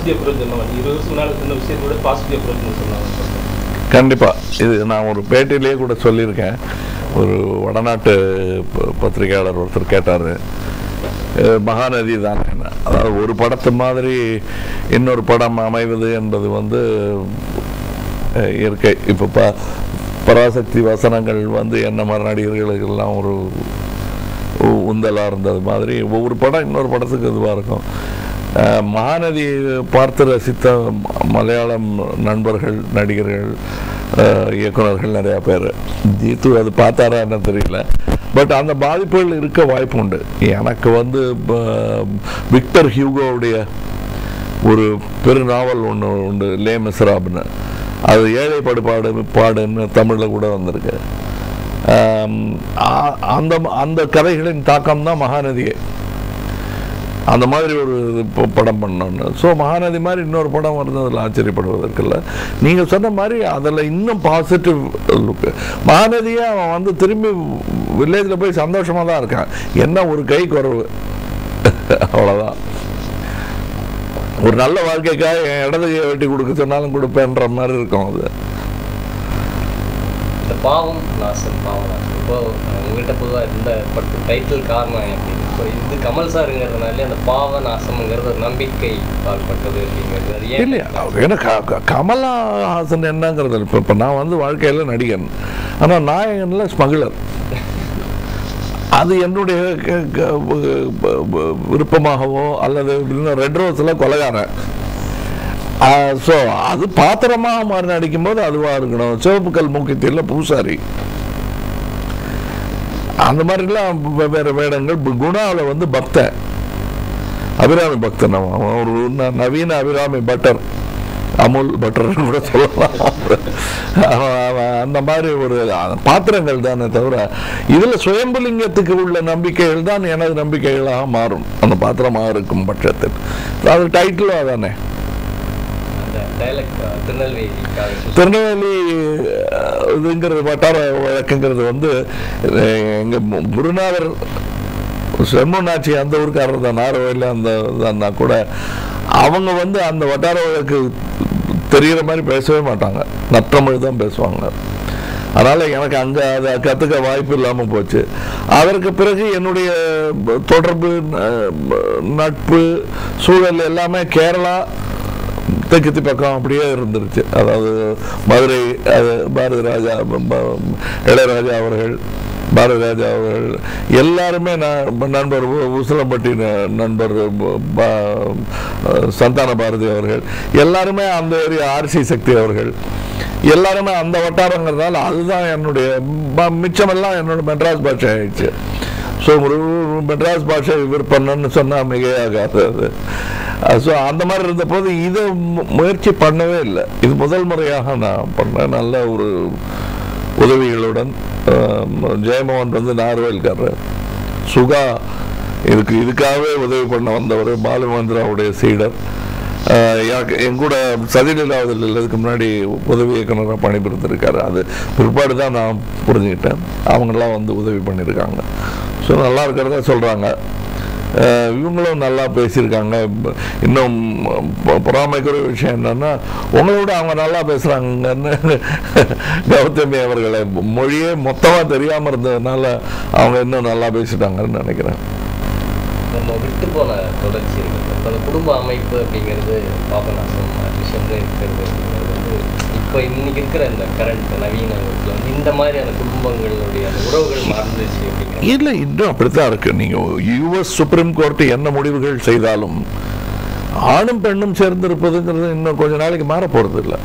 Positive approach சொன்னாங்க இருபது வருஷம் முன்னாடி சொன்ன விஷயத்தோட பாசிட்டிவ் அப்ரோச்னு சொன்னாங்க கண்டிப்பாக இது நான் ஒரு பேட்டியிலேயே கூட சொல்லியிருக்கேன் ஒரு வடநாட்டு ப- பத்திரிகையாளர் ஒருத்தர் கேட்டார் மகாநதி தான் அதாவது ஒரு படத்து மாதிரி இன்னொரு படம் அமைவது என்பது வந்து அஹ், இயற்கை இப்போ ப பராசக்தி வசனங்கள் வந்து என்ன மாதிரி நடிகர்களுக்கெல்லாம் ஒரு உ- உந்தலா இருந்தது மாதிரி ஒவ்வொரு படம் இன்னொரு படத்துக்கு இதுவாக இருக்கும் அஹ், மகாநதி பார்த்து ரசித்த ம- மலையாளம் நண்பர்கள் நடிகர்கள் அஹ், இயக்குனர்கள் நிறையா பேர் ஜீத்து அது பார்த்தாரா என்ன தெரியல பட் அந்த பாதிப்புகள் இருக்க வாய்ப்பு உண்டு எனக்கு வந்து ப- விக்டர் ஹியூகோவுடைய ஒரு பெரு நாவல் ஒன்று உண்டு லே மிஸ்ராப்னு அது ஏழை படுபாடு பாடுன்னு தமிழில் கூட வந்திருக்கு ஆம், ஆ- அந்த அந்த கதைகளின் தாக்கம் தான் மகாநதியே அந்த மாதிரி ஒரு இது ப- படம் பண்ணோன்னு ஸோ மகாநதி மாதிரி இன்னொரு படம் வருது ஆச்சரியப்படுவதற்கில்ல நீங்கள் சொன்ன மாதிரி அதில் இன்னும் பாசிட்டிவ் லுக்கு மகாநதியை அவன் வந்து திரும்பி வில்லேஜில் போய் சந்தோஷமாக தான் இருக்கான் என்ன ஒரு கை குறைவு அவ்வளோதான் ஒரு நல்ல வாழ்க்கைக்காக என் இடது கையை வெட்டி கொடுக்க சொன்னாலும் கொடுப்பேன்ற மாதிரி இருக்கும் அது இந்த பாவம் நாசம் பாவம் நாசம் இப்போ அஹ், உங்ககிட்ட பொதுவாக இந்த பட்டு டைட்டில் காரணம் எப்படி இப்போ இது கமல் சாருங்கிறதுனாலே அந்த பாவ நாசம்ங்கிறது ஒரு நம்பிக்கை பால்பட்டது அப்படிங்கிறது அது ஏன் இல்லையா ஏன்னா க- க- கமலஹாசன் என்னங்கிறது இப்போ இப்போ நான் வந்து வாழ்க்கையில் நடிகன் ஆனால் நாயகனில் ஸ்மகிளர் அது என்னுடைய க- க- ப- ப- ப- விருப்பமாகவோ அல்லது ரெட் ரோஸில் கொலகாரன் ஸோ அது பாத்திரமாக மாறி நடிக்கும்போது அதுவாக இருக்கணும் சிவப்பு கல் மூக்கத்தில் பூசாரி அந்த மாதிரிலாம் வெவ்வேறு வேடங்கள் பு- குணாவில் வந்து பக்தன் அபிராமி பக்தன் அவன் அவன் ஒரு ந- நவீன அபிராமி பட்டர் அமுல் பட்டர் கூட சொல்லலாம் அவன் அவன் அந்த மாதிரி ஒரு பாத்திரங்கள் தானே தவிர இதில் சுயம்புலிங்கத்துக்கு உள்ள நம்பிக்கைகள் தான் எனது நம்பிக்கைகளாக மாறும் அந்த பாத்திரமாக இருக்கும் பட்சத்தில் அது டைட்டிலும் அதானே அந்த டைலக்ட் திருநெல்வேலிக்காக சொல்லி- திருநெல்வேலி அஹ், இதுங்கிறது வட்டார வழக்குங்கிறது வந்து அஹ், எங்க மு- குருநாதர் செம்மண்ணாச்சி அந்த ஊருக்காரர் தான் நாரவையில் அந்த தான்னா கூட அவங்க வந்து அந்த வட்டார வழக்கு தெரிகிற மாதிரி பேசவே மாட்டாங்க நற்றமிழ் தான் பேசுவாங்க அதனால் எனக்கு அங்கே அதை கற்றுக்க வாய்ப்பு இல்லாமல் போச்சு அதற்கு பிறகு என்னுடைய தொடர்பு அஹ், நட்பு சூழல் எல்லாமே கேரளா தெற்கத்தி பக்கம் அப்படியே இருந்துருச்சு அதாவது மதுரை அது பாரதி ராஜா ப- ப- இளையராஜா அவர்கள் பாரதி ராஜா அவர்கள் எல்லாருமே நான் நண்பர் உ- உசிலம்பட்டி ந- நண்பர் ப- ப- சந்தான பாரதி அவர்கள் எல்லாருமே அந்த ஏரியா ஆர்சி சக்தி அவர்கள் எல்லாருமே அந்த வட்டாரங்கிறதால அதுதான் என்னுடைய ப- மிச்சமெல்லாம் என்னோட மெட்ராஸ் பாஷை ஆயிடுச்சு ஸோ ஒரு மெட்ராஸ் பாஷை விற்பனன்னு சொன்னால் மிகையாகாது அது ஸோ அந்த மாதிரி இருந்தபோது இதை மு- முயற்சி பண்ணவே இல்லை இது முதல் முறையாக நான் பண்ணேன் நல்ல ஒரு உதவிகளுடன் ஆஹ், ஜெயமோகன் வந்து நார்வேல்காரர் சுகா இதுக்கு இதுக்காகவே உதவி பண்ண வந்தவர் பாலுமந்திராவுடைய சீடர் ஆஹ், எனக்கு என் கூட சதிநிலாவதில் இதுக்கு முன்னாடி உதவி இயக்குனராக பணிபுரிந்திருக்காரு அது பிற்பாடு தான் நான் புரிஞ்சுக்கிட்டேன் அவங்கெல்லாம் வந்து உதவி பண்ணியிருக்காங்க ஸோ நல்லா இருக்கிறதா சொல்கிறாங்க இவங்களும் நல்லா பேசியிருக்காங்க ப- இன்னும் பொ- பொறாமைக்குரிய விஷயம் என்னன்னா உங்களை விட அவங்க நல்லா பேசுகிறாங்கன்னு கௌதமி அவர்களை மொழியே மொத்தமாக தெரியாமல் இருந்ததுனால அவங்க இன்னும் நல்லா பேசிட்டாங்கன்னு நினைக்கிறேன் நம்ம விட்டு போன தொடர்ச்சி இருக்கு இப்போ அந்த குடும்ப அமைப்பு அப்படிங்கிறது பாபநாசம் விஷயம்னு இருக்கிறது அப்படிங்கிறது வந்து இப்போ இன்னைக்கு இருக்கிற இந்த கரண்ட் நவீன யுகத்துல வந்து இந்த மாதிரியான குடும்பங்களுடைய அந்த உறவுகள் மறந்துச்சு அப்படிங்கிற இல்லை இன்னும் அப்படித்தான் இருக்கு நீங்கள் யூஎஸ் சுப்ரீம் கோர்ட் என்ன முடிவுகள் செய்தாலும் ஆணும் பெண்ணும் சேர்ந்திருப்பதுங்கிறது இன்னும் கொஞ்ச நாளைக்கு மாற போகிறது இல்லை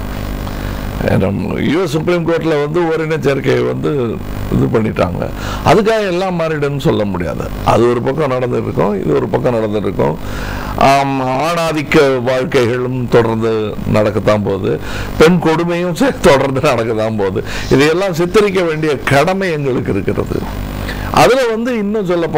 யூஎஸ் சுப்ரீம் கோர்ட்டில் வந்து ஓரின சேர்க்கையை வந்து இது பண்ணிட்டாங்க அதுக்காக எல்லாம் மாறிடுன்னு சொல்ல முடியாது அது ஒரு பக்கம் நடந்துட்டு இருக்கும் இது ஒரு பக்கம் நடந்துட்டு இருக்கும் ஆம், ஆணாதிக்க வாழ்க்கைகளும் தொடர்ந்து நடக்கத்தான் போகுது பெண் கொடுமையும் சே- தொடர்ந்து நடக்கத்தான் போகுது இதையெல்லாம் சித்தரிக்க வேண்டிய கடமை எங்களுக்கு இருக்கிறது அதில் வந்து இன்னும் சொல்ல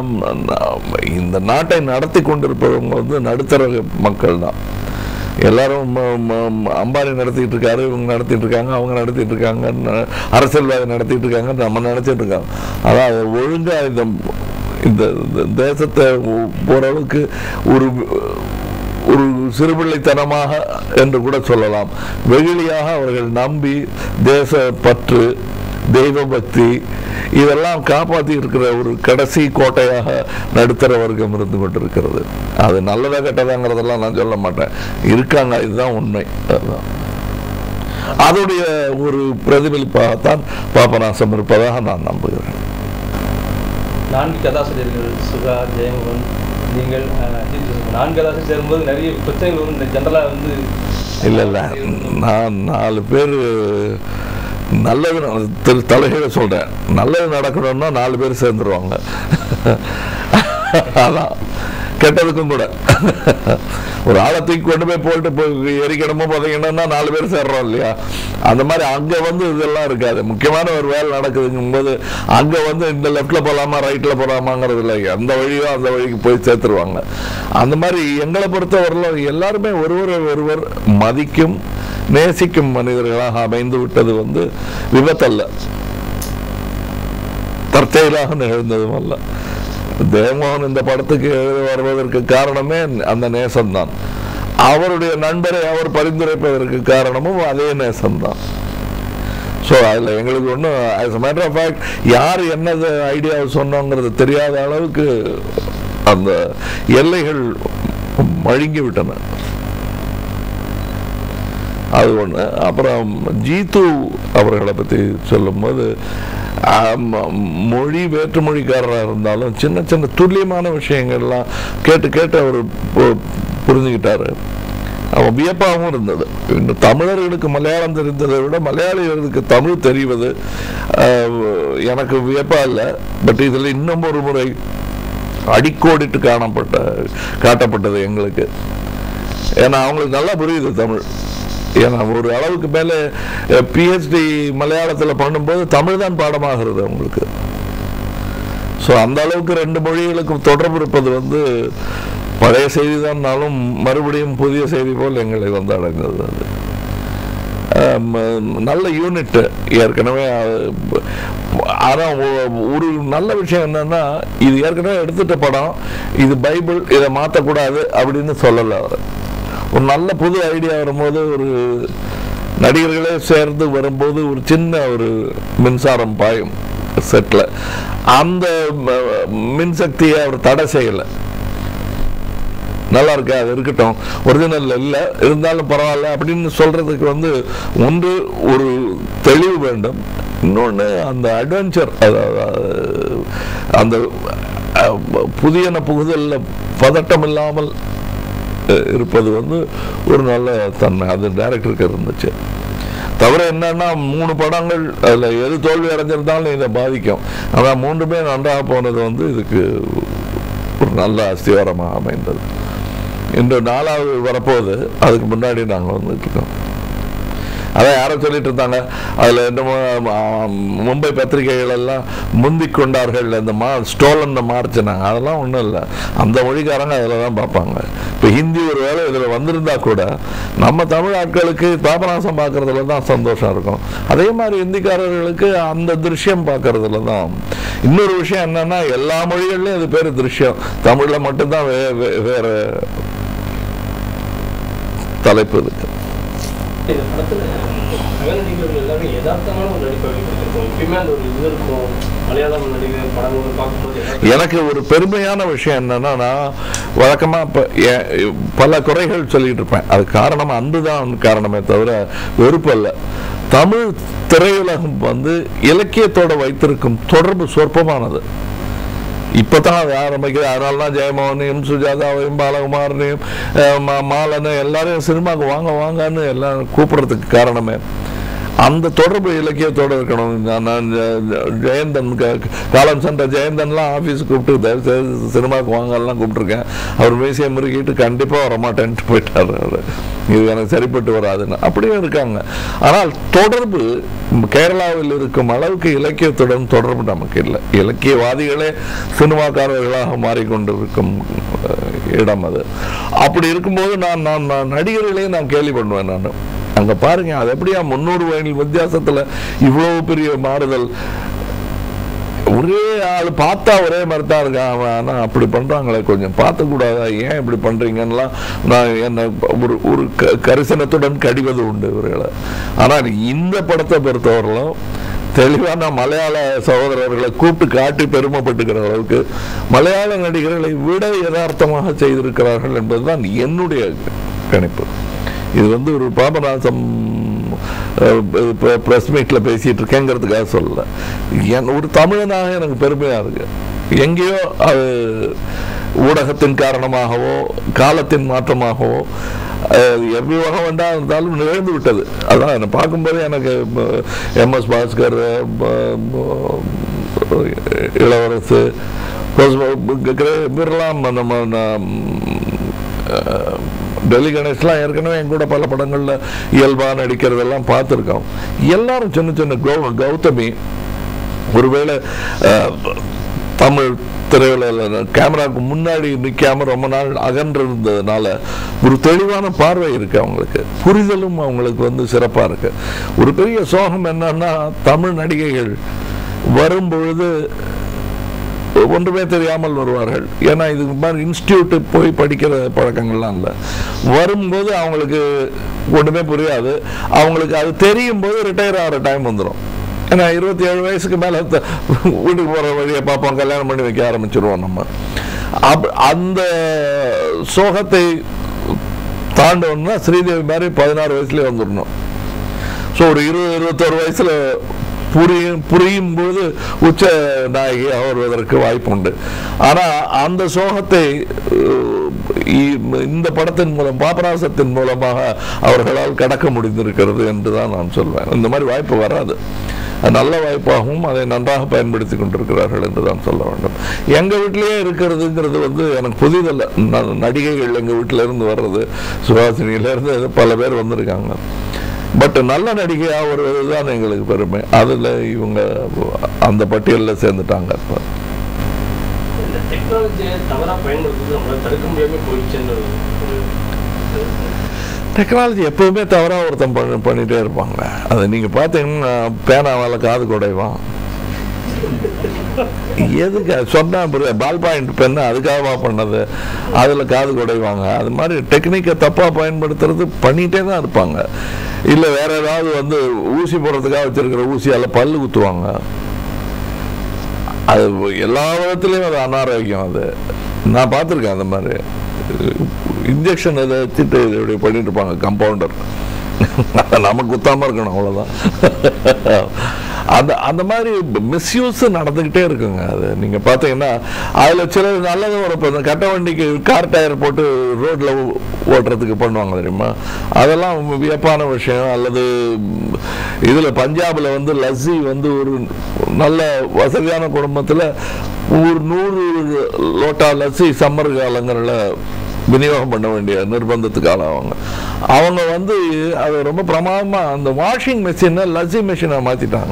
இந்த நாட்டை நடத்தி கொண்டிருப்பவங்க வந்து நடுத்தர மக்கள் தான் எல்லாரும் ம- ம- ம- அம்பானி நடத்திட்டு இருக்காரு இவங்க நடத்திட்டு இருக்காங்க அவங்க நடத்திட்டு இருக்காங்க ந- அரசியல்வாதி நடத்திட்டு இருக்காங்க நம்ம நினைச்சிட்டு இருக்காங்க அதான் அது ஒழுங்கா இந்த இந்த இந்த தேசத்தை ஓ- ஓரளவுக்கு ஒரு ஒரு சிறுபிள்ளைத்தனமாக என்று கூட சொல்லலாம் வெகுளியாக அவர்கள் நம்பி தேச பற்று தெய்வ பக்தி இதெல்லாம் காப்பாற்றி இருக்கிற ஒரு கடைசி கோட்டையாக நடுத்தர வர்க்கம் இருந்து கொண்டிருக்கிறது அது நல்லதா கெட்டதாங்கிறதெல்லாம் நான் சொல்ல மாட்டேன் இருக்காங்க இதுதான் உண்மை அதுதான் அதோடைய ஒரு பிரதிபலிப்பாகத்தான் பாபநாசம் இருப்பதாக நான் நம்புகிறேன் நான்கு கதாசிரியர்கள் சுகா ஜெயமோகன் நீங்கள் அஹ், அஜித் ஜோசப். நான்கு கதாசிரியர் சேரும்போது நிறைய பிரச்சனைகள் வந்து இந்த ஜென்ரலாக வந்து இல்லை இல்லை நான் நாலு பேர் நல்லது ந- திரு தலைகீழ சொல்கிறேன் நல்லது நடக்கணும்னா நாலு பேர் சேர்ந்துருவாங்க அதான் கெட்டதுக்கும் கூட ஒரு ஆளை தூக்கி கொண்டு போய் போட்டு போய் எரிக்கணுமோ புதைக்கணும்னா நாலு பேர் சேர்றோம் இல்லையா அந்த மாதிரி அங்கே வந்து இதெல்லாம் இருக்காது முக்கியமான ஒரு வேலை நடக்குதுங்கும் போது அங்கே வந்து இந்த லெஃப்டில் போகலாமா ரைட்டில் போகலாமாங்கிறது இல்லை எந்த வழியோ அந்த வழிக்கு போய் சேர்த்துருவாங்க அந்த மாதிரி எங்களை பொறுத்தவரையிலும் எல்லாருமே ஒருவர் ஒருவர் மதிக்கும் நேசிக்கும் மனிதர்களாக அமைந்து விட்டது வந்து விபத்தல்ல தற்செயலாக நிகழ்ந்ததும் அல்ல தேவமோகன் இந்த படத்துக்கு எழுத வருவதற்கு காரணமே அந்த நேசம்தான் அவருடைய நண்பரை அவர் பரிந்துரைப்பதற்கு காரணமும் அதே நேசம்தான் ஸோ அதில் எங்களுக்கு ஒன்றும் as a matter of fact யார் என்னது ஐடியாவை சொன்னோங்கிறது தெரியாத அளவுக்கு அந்த எல்லைகள் மழுங்கி விட்டன அது ஒன்று அப்புறம் ஜீத்து அவர்களை பற்றி சொல்லும்போது ஆம், மொழி வேற்றுமொழிக்காரராக இருந்தாலும் சின்ன சின்ன துல்லியமான விஷயங்கள்லாம் கேட்டு கேட்டு அவர் பு- புரிஞ்சுக்கிட்டாரு அவன் வியப்பாகவும் இருந்தது இந்த தமிழர்களுக்கு மலையாளம் தெரிந்ததை விட மலையாளிகளுக்கு தமிழ் தெரிவது ஆஹ், எனக்கு வியப்பா இல்லை பட் இதில் இன்னும் ஒரு முறை அடிக்கோடிட்டு காணப்பட்ட காட்டப்பட்டது எங்களுக்கு ஏன்னா அவங்களுக்கு நல்லா புரியுது தமிழ் ஏன்னா ஒரு அளவுக்கு மேலே பிஹெச்டி மலையாளத்தில் பண்ணும்போது தமிழ் தான் பாடமாகிறது அவங்களுக்கு ஸோ அந்த அளவுக்கு ரெண்டு மொழிகளுக்கும் தொடர்பு இருப்பது வந்து பழைய செய்தி தான்னாலும் மறுபடியும் புதிய செய்தி போல் எங்களை வந்து அடைந்தது அது ஆம், நல்ல யூனிட் ஏற்கனவே ஆனால் ஒரு நல்ல விஷயம் என்னன்னா இது ஏற்கனவே எடுத்துட்ட படம் இது பைபிள் இதை மாற்றக்கூடாது அப்படின்னு சொல்லலை அவர் ஒரு நல்ல புது ஐடியா வரும்போது ஒரு நடிகர்களே சேர்ந்து வரும்போது ஒரு சின்ன ஒரு மின்சாரம் பாயும் செட்டில் அந்த ம- மின்சக்தியை அவர் தடை செய்யலை நல்லா இருக்கு அது இருக்கட்டும் ஒரிஜினல் இல்லை இருந்தாலும் பரவாயில்ல அப்படின்னு சொல்றதுக்கு வந்து ஒன்று ஒரு தெளிவு வேண்டும் இன்னொன்று அந்த அட்வென்ச்சர் அந்த அஹ், புதியன புகுதலில் பதட்டம் இல்லாமல் அஹ், இருப்பது வந்து ஒரு நல்ல தன்மை அது டைரக்டருக்கு இருந்துச்சு தவிர என்னன்னா மூணு படங்கள் அதில் எது தோல்வி அடைஞ்சிருந்தாலும் இதை பாதிக்கும் அதான் மூன்றுமே நன்றாக போனது வந்து இதுக்கு ஒரு நல்ல அஸ்திவாரமாக அமைந்தது இன்று நாலாவது வரப்போகுது அதுக்கு முன்னாடி நாங்கள் வந்துட்டு இருக்கோம் அதான் யாரோ சொல்லிட்டு இருந்தாங்க அதில் என்னமோ ஆ, மும்பை பத்திரிகைகள் எல்லாம் முந்திக் கொண்டார்கள் இந்த மா ஸ்டோலன் மார்ச்சினாங்க அதெல்லாம் ஒன்றும் இல்லை அந்த மொழிக்காரங்க அதில் தான் பார்ப்பாங்க இப்போ ஹிந்தி ஒரு வேளை இதில் வந்திருந்தா கூட நம்ம தமிழ் ஆட்களுக்கு பாபநாசம் பார்க்கறதுல தான் சந்தோஷம் இருக்கும் அதே மாதிரி ஹிந்திக்காரர்களுக்கு அந்த திருஷ்யம் பார்க்கறதுல தான் இன்னொரு விஷயம் என்னன்னா எல்லா மொழிகள்லையும் இது பேர் திருஷ்யம் தமிழில் மட்டும்தான் வே வே- வேற தலைப்பு இருக்கு இந்த படத்துல சக நடிகர்கள் எல்லாமே யதார்த்தமான ஒரு நடிப்பை வெளிப்படுத்திருக்கோம் எப்பயுமே அந்த ஒரு இது இருக்கும் மலையாளம் நடிகர் படங்கள் பார்க்கும்போது யதார்த்தமா எனக்கு ஒரு பெருமையான விஷயம் என்னன்னா நான் வழக்கமாக இப்போ பல குறைகள் சொல்லிட்டு இருப்பேன் அது காரணம் அன்பு தான் காரணமே தவிர வெறுப்பு அல்ல தமிழ் திரையுலகம் வந்து இலக்கியத்தோட வைத்திருக்கும் தொடர்பு சொற்பமானது இப்பதான் அது ஆரம்பிக்குது அதனால தான் ஜெயமோகனையும் சுஜாதாவையும் பாலகுமாரனையும் அஹ், மா- மாலனை எல்லாரையும் சினிமாவுக்கு வாங்க வாங்கன்னு எல்லாம் கூப்பிடுறதுக்கு காரணமே அந்த தொடர்பு இலக்கியத்தோட இருக்கணும் நான் நான் ஜெ- ஜெ- ஜெயந்தன் க- காலம் சென்ற ஜெயந்தன்லாம் ஆஃபீஸ் கூப்பிட்டு தயவு செய்து சினிமாவுக்கு வாங்கலாம் கூப்பிட்டுருக்கேன் அவர் மீசையை முறுக்கிட்டு கண்டிப்பாக வரமாட்டேன்ட்டு போயிட்டார் அவர் இது எனக்கு சரிப்பட்டு வராதுன்னு அப்படியும் இருக்காங்க ஆனால் தொடர்பு கேரளாவில் இருக்கும் அளவுக்கு இலக்கியத்துடன் தொடர்பு நமக்கு இல்லை இலக்கியவாதிகளே சினிமாக்காரர்களாக மாறிக்கொண்டிருக்கும் அஹ், இடம் அது அப்படி இருக்கும்போது நான் நான் நான் நடிகர்களையும் நான் கேலி பண்ணுவேன் நான் அங்க பாருங்க அது எப்படியா முன்னூறு வயதில் வித்தியாசத்துல இவ்வளவு பெரிய மாறுதல் ஒரே ஆள் பார்த்தா ஒரே மாதிரி தான் இருக்கான் அவன் ஆனால் அப்படி பண்ணுறாங்களே கொஞ்சம் பார்த்துக்கூடாதா ஏன் இப்படி பண்ணுறீங்கன்னெலாம் நான் என்னை ஒரு ஒரு க கரிசனத்துடன் கடிவது உண்டு இவர்களை ஆனால் இந்த படத்தை பொறுத்தவரையிலும் தெளிவான மலையாள சகோதரர்களை கூப்பிட்டு காட்டி பெருமைப்பட்டுக்கிற அளவுக்கு மலையாள நடிகர்களை விட யதார்த்தமாக செய்திருக்கிறார்கள் என்பதுதான் என்னுடைய கணிப்பு இது வந்து ஒரு பாபநாசம் ப்ரெஸ் மீட்டில் பேசிட்டு இருக்கேங்கிறதுக்காக சொல்லல என் ஒரு தமிழனாக எனக்கு பெருமையாக இருக்கு எங்கேயோ அது ஊடகத்தின் காரணமாகவோ காலத்தின் மாற்றமாகவோ அஹ், எவ்வளவு வேண்டாம் இருந்தாலும் நிகழ்ந்து விட்டது அதான் என்னை பார்க்கும்போது எனக்கு எம்எஸ் பாஸ்கர் ப- ப- இளவரசு இவரெல்லாம் நம்ம ந- அஹ், டெல்லி கணேஷ்லாம் ஏற்கனவே என் கூட பல படங்களில் இயல்பாக நடிக்கிறதெல்லாம் பார்த்துருக்கோம் எல்லாரும் சின்ன சின்ன கௌ கௌதமி ஒருவேளை அஹ், தமிழ் திரையுலகில் கேமராவுக்கு முன்னாடி நிற்காம ரொம்ப நாள் அகன்றிருந்ததுனால ஒரு தெளிவான பார்வை இருக்கு அவங்களுக்கு புரிதலும் அவங்களுக்கு வந்து சிறப்பாக இருக்கு ஒரு பெரிய சோகம் என்னன்னா தமிழ் நடிகைகள் வரும்பொழுது ஒன்றுமே தெரியாமல் வருவார்கள் ஏன்னா இதுக்கு மாதிரி இன்ஸ்டியூட்டு போய் படிக்கிற பழக்கங்கள்லாம் இல்லை வரும்போது அவங்களுக்கு ஒன்றுமே புரியாது அவங்களுக்கு அது தெரியும் போது ரிட்டையர் ஆகிற டைம் வந்துடும் ஏன்னா இருபத்தி ஏழு வயசுக்கு மேலே வீட்டுக்கு போகிற வழியை பார்ப்போம் கல்யாணம் பண்ணி வைக்க ஆரம்பிச்சிருவோம் நம்ம அப் அந்த சோகத்தை தாண்டணும்னா ஸ்ரீதேவி மாதிரி பதினாறு வயசுலேயே வந்துடணும் ஸோ ஒரு இருபது இருபத்தோரு வயசுல புரியும் புரியும் போது உச்ச நாயகி வருவதற்கு வாய்ப்பு உண்டு ஆனா அந்த சோகத்தை அஹ், இ- இந்த படத்தின் மூலம் பாபராசத்தின் மூலமாக அவர்களால் கடக்க முடிந்திருக்கிறது என்று தான் நான் சொல்வேன் இந்த மாதிரி வாய்ப்பு வராது அது நல்ல வாய்ப்பாகவும் அதை நன்றாக பயன்படுத்தி கொண்டிருக்கிறார்கள் என்று தான் சொல்ல வேண்டும் எங்க வீட்டிலேயே இருக்கிறதுங்கிறது வந்து எனக்கு புதிதல்ல ந- நடிகைகள் எங்க வீட்டில இருந்து வர்றது சுஹாசினியில இருந்து பல பேர் வந்திருக்காங்க பட் நல்ல நடிகையாக வருவது தான் எங்களுக்கு பெருமை அதில் இவங்க அந்த பட்டியலில் சேர்ந்துட்டாங்க இப்போ இந்த டெக்னாலஜியை தவறா பயன்படுத்துறது நம்மளால தடுக்க முடியாம போயிடுச்சுன்னு ஒரு டெக்னாலஜி எப்பவுமே தவறாக ஒருத்தன் பண்ணி பண்ணிகிட்டே இருப்பாங்க அதை நீங்கள் பார்த்தீங்கன்னா பேனாவால் காது குடைவான் எதுக்கு சொன்னா பால் பாயிண்ட் பெண்ணு அதுக்காகவா பண்ணது அதில் காது குடைவாங்க அது மாதிரி டெக்னிக்கை தப்பாக பயன்படுத்துறது பண்ணிகிட்டே தான் இருப்பாங்க இல்லை வேற ஏதாவது வந்து ஊசி போடுறதுக்காக வச்சிருக்கிற ஊசியால் பல்லு குத்துவாங்க அது எல்லா விதத்துலேயும் அது அனாரோக்கியம் அது நான் பார்த்துருக்கேன் அந்த மாதிரி இன்ஜெக்ஷன் இதை வச்சுட்டு இப்படி பண்ணிட்டு இருப்பாங்க கம்பவுண்டர் நமக்கு குத்தாம இருக்கணும் அவ்வளோதான் அந்த அந்த மாதிரி மிஸ்யூஸ் நடந்துக்கிட்டே இருக்குங்க அது நீங்கள் பார்த்தீங்கன்னா அதில் சில நல்லதும் ஒரு இப்போ இந்த கட்ட வண்டிக்கு கார் டயர் போட்டு ரோட்டில் ஓட்டுறதுக்கு பண்ணுவாங்க தெரியுமா அதெல்லாம் வியப்பான விஷயம் அல்லது இதில் பஞ்சாபில் வந்து லஸ்ஸி வந்து ஒரு நல்ல வசதியான குடும்பத்தில் ஒரு நூறு லோட்டா லஸ்ஸி சம்மர் காலங்களில் விநியோகம் பண்ண வேண்டிய நிர்பந்தத்துக்கு ஆளாவாங்க அவங்க வந்து அது ரொம்ப பிரமாதமாக அந்த வாஷிங் மிஷினை லஸ்ஸி மிஷினை மாற்றிட்டாங்க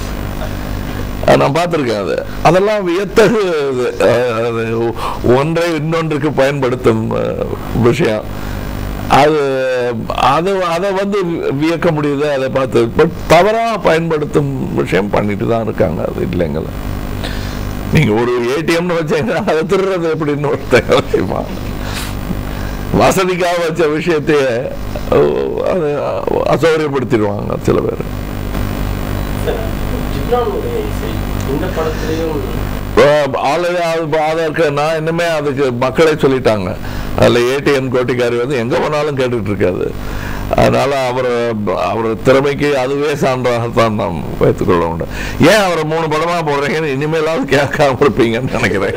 நான் பார்த்துருக்கேன் அது அதெல்லாம் வியத்தகு இது. அஹ் அது ஒன்றை இன்னொன்றுக்கு பயன்படுத்தும் அஹ், விஷயம் அது அது அதை வந்து வியக்க முடியுது அதை பார்த்து பட் தவறாக பயன்படுத்தும் விஷயம் பண்ணிட்டு தான் இருக்காங்க அது இல்லைங்களா நீங்க ஒரு ஏடிஎம்னு வச்சீங்கன்னா அதை திருடுறது எப்படின்னு ஒருத்தங்க விஷயமா வசதிக்காக வச்ச விஷயத்தையே அஹ், அது அசௌகரியப்படுத்திடுவாங்க சில பேர் சார், ஜிப்ரானுடைய இசை இந்த படத்துலயும் ஆல்ரெடி அது அதற்கு நான் இன்னுமே அதுக்கு மக்களே சொல்லிட்டாங்க அதில் ஏடிஎம் கோட்டிக்காரி வந்து எங்கே போனாலும் கேட்டுட்டு இருக்காது அதனால அவர் அவர் திறமைக்கு அதுவே சான்றாகத்தான் நாம் வைத்துக்கொள்ள வேண்டும் ஏன் அவரை மூணு படமாக போடுறீங்கன்னு இனிமேலாவது கேட்காம இருப்பீங்கன்னு நினைக்கிறேன்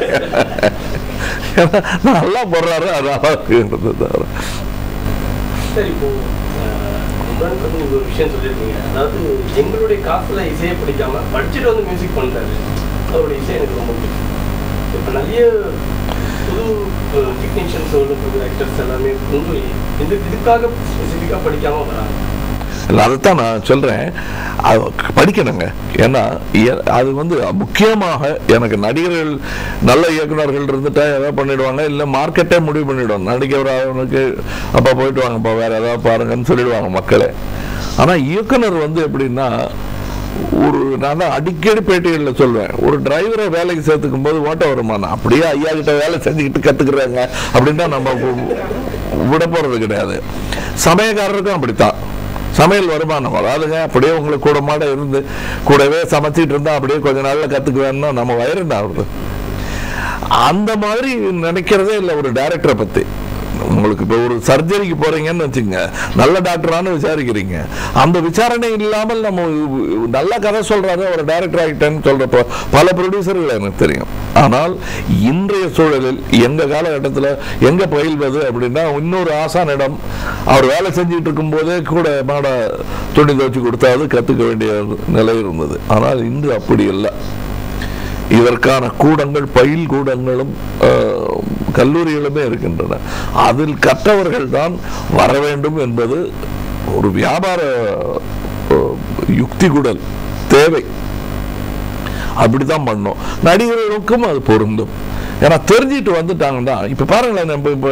ஏன்னா நல்லா போடுறாரு அதனால இருக்குன்றது தவிர சார் இப்போ அஹ், முன்னாடி வந்து நீங்க ஒரு விஷயம் சொல்லியிருக்கீங்க அதாவது எங்களுடைய காசுல இசையை பிடிக்காம படிச்சுட்டு வந்து மியூசிக் பண்றாரு அவருடைய இசை எனக்கு ரொம்ப பிடிக்கும் இப்போ நிறைய புது டெக்னீஷியன்ஸ் புது ஆக்டர்ஸ் எல்லாமே வந்து இந்த இதுக்காக ஸ்பெசிஃபிக்காக படிக்காம வராங்க இல்லை அதைத்தான் நான் சொல்கிறேன் அது படிக்கணுங்க ஏன்னா எ- அது வந்து முக்கியமாக எனக்கு நடிகர்கள் நல்ல இயக்குனர்கள் இருந்துட்டா ஏதாவது பண்ணிடுவாங்க இல்லை மார்க்கெட்டே முடிவு பண்ணிடுவாங்க நடிகர் அவனுக்கு அப்போ போயிட்டு வாங்கப்பா வேறு ஏதாவது பாருங்கன்னு சொல்லிடுவாங்க மக்களே ஆனால் இயக்குனர் வந்து எப்படின்னா ஒரு நான் தான் அடிக்கடி பேட்டிகளில் சொல்லுவேன் ஒரு டிரைவரை வேலைக்கு சேர்த்துக்கும் போது ஓட்ட வருமானம் அப்படியே ஐயா கிட்ட வேலை செஞ்சுக்கிட்டு கத்துக்கிறாங்க அப்படின்னா நம்ம விட போறது கிடையாது சமயக்காரருக்கும் அப்படித்தான் சமையல் வருமானம் வராதுங்க அப்படியே உங்களுக்கு கூட மாட இருந்து கூடவே சமைச்சிட்டு இருந்தா அப்படியே கொஞ்ச நாள்ல கத்துக்குவேன்னா நம்ம வயிறு என்ன ஆகுது அந்த மாதிரி நினைக்கிறதே இல்லை ஒரு டைரக்டரை பத்தி உங்களுக்கு இப்போ ஒரு சர்ஜரிக்கு போறீங்கன்னு வச்சுங்க நல்ல டாக்டரானு விசாரிக்கிறீங்க அந்த விசாரணை இல்லாமல் நம்ம நல்ல கதை சொல்றாரு ஒரு டைரக்டர் ஆகிட்டேன்னு சொல்றப்போ பல ப்ரொடியூசர்கள் எனக்கு தெரியும் ஆனால் இன்றைய சூழலில் எங்க காலகட்டத்தில் எங்க பயில்வது அப்படின்னா இன்னொரு ஆசானிடம் அவர் வேலை செஞ்சுட்டு இருக்கும் போதே கூட மாட துணி துவச்சு கொடுத்தாவது கத்துக்க வேண்டிய நிலை இருந்தது ஆனால் இன்று அப்படி இல்லை இதற்கான கூடங்கள் பயில் கூடங்களும் அஹ், கல்லூரிகளுமே இருக்கின்றன அதில் கற்றவர்கள் தான் வர வேண்டும் என்பது ஒரு வியாபார அஹ், யுக்தி கூடல் தேவை அப்படிதான் பண்ணோம் நடிகர்களுக்கும் அது பொருந்தும் ஏன்னா தெரிஞ்சிட்டு வந்துட்டாங்கன்னா இப்ப பாருங்களேன் நம்ம இப்ப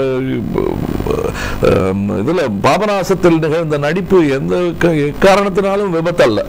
அஹ், இதுல பாபநாசத்தில் நிகழ்ந்த நடிப்பு எந்த க- எக்காரணத்தினாலும் விபத்தல்ல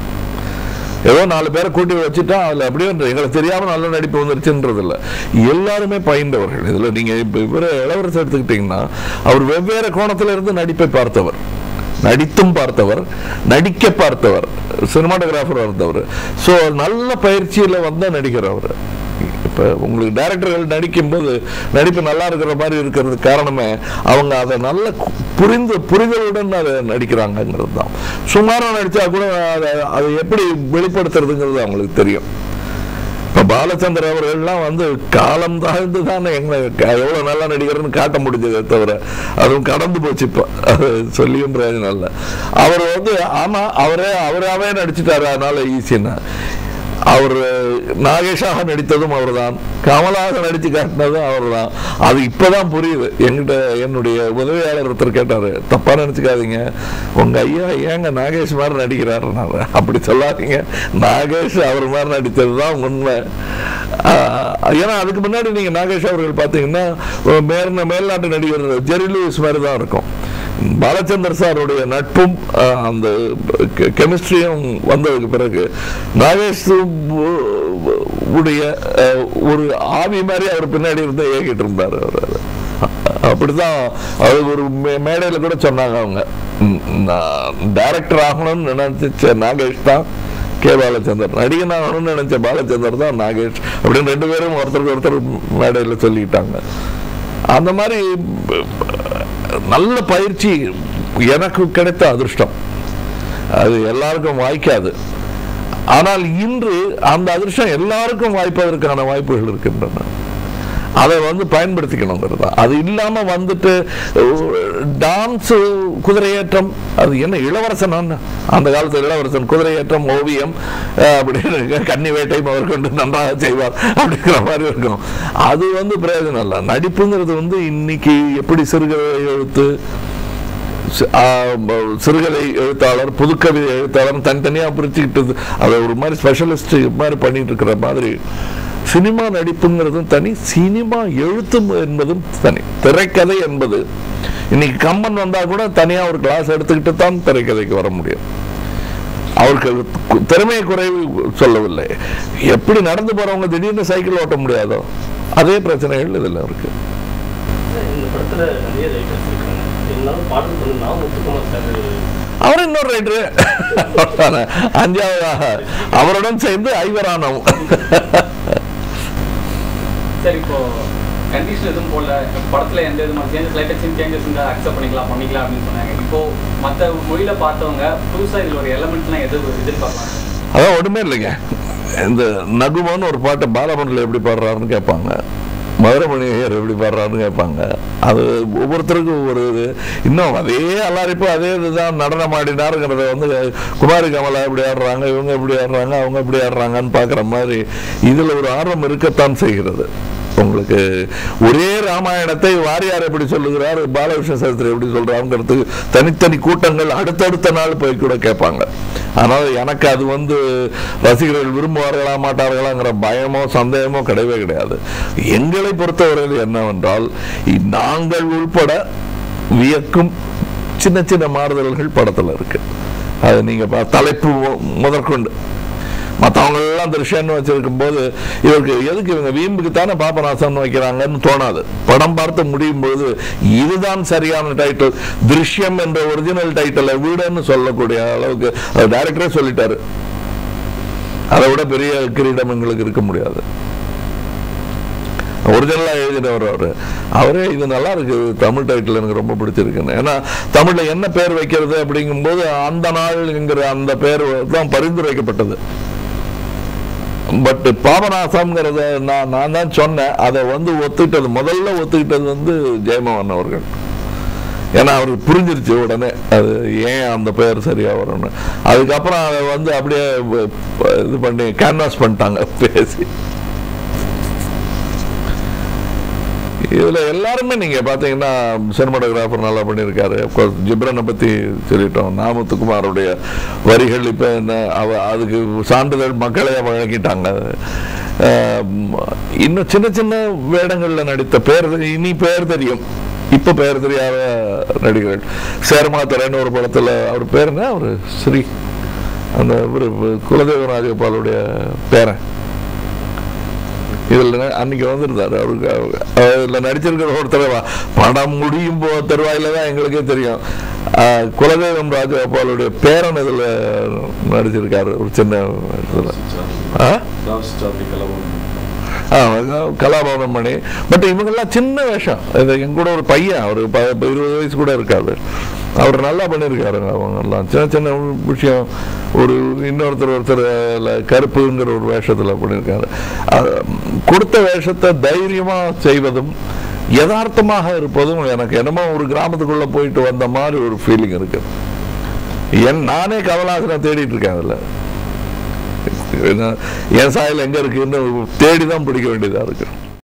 ஏதோ நாலு பேரை கூட்டி வச்சுட்டா அதுல அப்படியே இந்த எங்களுக்கு தெரியாம நல்ல நடிப்பு வந்துருச்சுன்றது இல்ல எல்லாருமே பயின்றவர்கள் இதுல நீங்க இப்ப இவர இளவரசர் எடுத்துக்கிட்டீங்கன்னா அவர் வெவ்வேறு கோணத்துல இருந்து நடிப்பை பார்த்தவர் நடித்தும் பார்த்தவர் நடிக்க பார்த்தவர் சினிமாட்டோகிராஃபர் இருந்தவர் ஸோ நல்ல பயிற்சியில வந்த நடிகர் அவர் இப்ப உங்களுக்கு டைரக்டர்கள் நடிக்கும்போது நடிப்பு நல்லா இருக்கிற மாதிரி இருக்கிறது காரணமே அவங்க அதை நல்ல கு- புரிந்து புரிதலுடன் அதை நடிக்கிறாங்கங்கிறது தான் சுமாரா நடிச்சா கூட அதை அதை எப்படி வெளிப்படுத்துறதுங்கிறது அவங்களுக்கு தெரியும் இப்ப பாலச்சந்தர் அவர்கள்லாம் வந்து காலம் தாழ்ந்து தானே எங்களை க- எவ்வளவு நல்லா நடிகர்னு காட்ட முடிஞ்சதே தவிர அதுவும் கடந்து போச்சு இப்ப அது சொல்லியும் பிரயோஜனம் இல்லை அவர் வந்து ஆமா அவரே அவராவே நடிச்சுட்டாரு அதனால ஈஸின்னா அவர் நாகேஷாக நடித்ததும் அவர்தான் கமலாக நடிச்சு காட்டினதும் அவர்தான் அது இப்பதான் புரியுது என்கிட்ட என்னுடைய உதவியாளர் ஒருத்தர் கேட்டாரு தப்பா நினைச்சுக்காதீங்க உங்க ஐயா ஏங்க நாகேஷ் மாதிரி நடிக்கிறாருன்னாரு அப்படி சொல்லாதீங்க நாகேஷ் அவர் மாதிரி நடித்ததுதான் உண்மை ஆஹ், ஏன்னா அதுக்கு முன்னாடி நீங்க நாகேஷ் அவர்கள் பார்த்தீங்கன்னா மேல் மேல்நாட்டு நடிகர் ஜெரி லூயிஸ் மாதிரி தான் இருக்கும் பாலச்சந்தர் சாருடைய நட்பும் ஆஹ், அந்த கெமிஸ்ட்ரியும் வந்ததுக்கு பிறகு நாகேஷ் உடைய ஆஹ், ஒரு ஆவி மாதிரி அவர் பின்னாடி இருந்து இயக்கிட்டு இருந்தார் அவர் அதை. அப்படிதான் அது ஒரு மே- மேடையில கூட சொன்னாங்க அவங்க ம், நான் டைரக்டர் ஆகணும்னு நினைச்ச நாகேஷ் தான் கே பாலச்சந்தர் நடிகன் ஆகணும்னு நினைச்ச பாலச்சந்தர் தான் நாகேஷ் அப்படின்னு ரெண்டு பேரும் ஒருத்தருக்கு ஒருத்தர் மேடையில் சொல்லிக்கிட்டாங்க அந்த மாதிரி நல்ல பயிற்சி எனக்கு கிடைத்த அதிர்ஷ்டம் அது எல்லாருக்கும் வாய்க்காது ஆனால் இன்று அந்த அதிர்ஷ்டம் எல்லாருக்கும் வாய்ப்பதற்கான வாய்ப்புகள் இருக்கின்றன அதை வந்து பயன்படுத்திக்கணுங்கிறது தான் அது இல்லாம வந்துட்டு டான்ஸ் குதிரையேற்றம் அது என்ன இளவரசன் அந்த காலத்தில் இளவரசன் குதிரையேற்றம் ஓவியம் அஹ், அப்படின்னு கன்னி வேட்டை முதற்கொண்டு நன்றாக செய்வார் அப்படிங்கிற மாதிரி இருக்கும் அது வந்து பிரயோஜனம் இல்லை நடிப்புங்கிறது வந்து இன்னைக்கு எப்படி சிறுகதை எழுத்து சி- ஆ, ப- சிறுகதை எழுத்தாளர் புதுக்கவிதை எழுத்தாளர் தனித்தனியாக பிரிச்சுக்கிட்டு அதை ஒரு மாதிரி ஸ்பெஷலிஸ்ட் மாதிரி பண்ணிட்டு இருக்கிற மாதிரி சினிமா நடிப்புங்கிறதும் தனி சினிமா எழுத்தும் என்பதும் தனி திரைக்கதை என்பது இன்னைக்கு கம்பன் வந்தா கூட தனியா ஒரு கிளாஸ் எடுத்துக்கிட்டு தான் திரைக்கதைக்கு வர முடியும் அவருக்கு கு- திறமை குறைவு சொல்லவில்லை எப்படி நடந்து போறவங்க திடீர்னு சைக்கிள் ஓட்ட முடியாதோ அதே பிரச்சனைகள் இதுல இருக்கு இந்த படத்துல நிறைய ரைட்டர்ஸ் இருக்காங்க இருந்தாலும் பாடல் பண்ண நான் முத்துக்குமார் சார் அவர் இன்னொரு ரைட்டரு அஞ்சாவதாக அவருடன் சேர்ந்து ஐவரானோம் சரி இப்போ கண்டிஷன் எதுவும் போடல படத்துல எந்த விதமான சேஞ்சஸ் லைட்டாக சின்ன சேஞ்சஸ் இருந்தால் அக்செப்ட் பண்ணிக்கலாம் பண்ணிக்கலாம் அப்படின்னு சொன்னாங்க இப்போ மற்ற மொழியில பார்த்தவங்க புதுசா இதுல ஒரு எலமெண்ட்ஸ்லாம் எது எதிர்பார்க்கலாம் அதான் ஒண்ணுமே இல்லைங்க இந்த நகுமான்னு ஒரு பாட்டை பாலமணில் எப்படி பாடுறாருன்னு கேட்பாங்க மதுரமணி ஐயர் எப்படி பாடுறாருன்னு கேட்பாங்க அது ஒவ்வொருத்தருக்கும் ஒவ்வொரு இது இன்னும் அதே அல்லாரிப்பு அதே இதுதான் நடனம் ஆடினாருங்கிறத வந்து குமாரி கமலா எப்படி ஆடுறாங்க இவங்க எப்படி ஆடுறாங்க அவங்க எப்படி ஆடுறாங்கன்னு பார்க்குற மாதிரி இதில் ஒரு ஆர்வம் இருக்கத்தான் செய்கிறது உங்களுக்கு ஒரே ராமாயணத்தை வாரியார் எப்படி சொல்லுகிறார் பாலகிருஷ்ண சாஸ்திரி எப்படி சொல்றாங்கிறதுக்கு தனித்தனி கூட்டங்கள் அடுத்தடுத்த நாள் போய் கூட கேட்பாங்க ஆனால் எனக்கு அது வந்து ரசிகர்கள் விரும்புவார்களா மாட்டார்களாங்கிற பயமோ சந்தேகமோ கிடையவே கிடையாது எங்களை பொறுத்தவரையில் என்னவென்றால் இ- நாங்கள் உள்பட வியக்கும் சின்ன சின்ன மாறுதல்கள் படத்துல இருக்கு அது நீங்கள் தலைப்பு மு- முதற்கொண்டு மற்றவங்க எல்லாம் திருஷ்யன்னு வச்சிருக்கும் போது இவருக்கு எதுக்கு இவங்க வீம்புக்கு தானே பாபநாசம் வைக்கிறாங்கன்னு தோணாது படம் பார்த்து முடியும் பொழுது இதுதான் சரியான டைட்டில் திருஷ்யம் என்ற ஒரிஜினல் டைட்டிலை வீடுன்னு சொல்லக்கூடிய அளவுக்கு டைரக்டரே சொல்லிட்டாரு அதை விட பெரிய கிரீடம் எங்களுக்கு இருக்க முடியாது ஒரிஜினலாக எழுதினவர் அவர் அவரே இது நல்லா இருக்கு தமிழ் டைட்டில் எனக்கு ரொம்ப பிடிச்சிருக்குன்னு ஏன்னா தமிழில் என்ன பேர் வைக்கிறது அப்படிங்கும்போது அந்த நாள்ங்கிற அந்த பேர் தான் பரிந்துரைக்கப்பட்டது பட் பாபநாசம்ங்கிறத நான் நான் தான் சொன்னேன் அதை வந்து ஒத்துக்கிட்டது முதல்ல ஒத்துக்கிட்டது வந்து ஜெயமோகன் அவர்கள் ஏன்னா அவருக்கு புரிஞ்சிருச்சு உடனே அது ஏன் அந்த பெயர் சரியா வரும்னு அதுக்கப்புறம் அதை வந்து அப்படியே வ- ப- இது பண்ணி கேன்வாஸ் பண்ணிட்டாங்க பேசி இதுல எல்லாருமே நீங்க பாத்தீங்கன்னா சினிமாட்டோகிராஃபர் நல்லா பண்ணியிருக்காரு அப்கோர்ஸ் ஜிப்ரனை பத்தி சொல்லிட்டோம் நாமத்துக்குமாருடைய வரிகள் இப்ப என்ன அவ அதுக்கு சான்றிதழ் மக்களே வழங்கிட்டாங்க ஆஹ் இன்னும் சின்ன சின்ன வேடங்கள்ல நடித்த பேர் இனி பேர் தெரியும் இப்ப பெயர் தெரியாத நடிகர்கள் சேர்மாத்தரன்னு ஒரு படத்துல அவர் பேர் என்ன அவரு ஸ்ரீ அந்த இவரு குலதேவ ராஜகோபாலுடைய பேரன் இதில் அன்னைக்கு வந்திருந்தாரு அவருக்கு அதில் நடிச்சிருக்கிற ஒருத்தர் வ- படம் முடியும் போ தருவாயில தான் எங்களுக்கே தெரியும் ஆஹ், குலதெய்வம் ராஜகோபாலுடைய பேரன் இதில் நடிச்சிருக்காரு ஒரு சின்ன இதில் ஆ ஆ, கலாபவனம் மணி பட் இவங்கெல்லாம் சின்ன வேஷம் இது எங்க கூட ஒரு பையன் அவர் ப- இப்ப இருபது வயசு கூட இருக்காது அவர் நல்லா பண்ணியிருக்காருங்க அவங்க எல்லாம் சின்ன சின்ன விஷயம் ஒரு இன்னொருத்தர் ஒருத்தர் ல- கருப்புங்கிற ஒரு வேஷத்தில் பண்ணியிருக்காரு அது, கொடுத்த வேஷத்தை தைரியமா செய்வதும் யதார்த்தமாக இருப்பதும் எனக்கு என்னமோ ஒரு கிராமத்துக்குள்ள போயிட்டு வந்த மாதிரி ஒரு ஃபீலிங் இருக்கு என் நானே கமலாசனை தேடிட்டு இருக்கேன் அதில் ஏன்னா, என் சாயல் எங்க இருக்குன்னு தேடி தான் பிடிக்க வேண்டியதா இருக்கு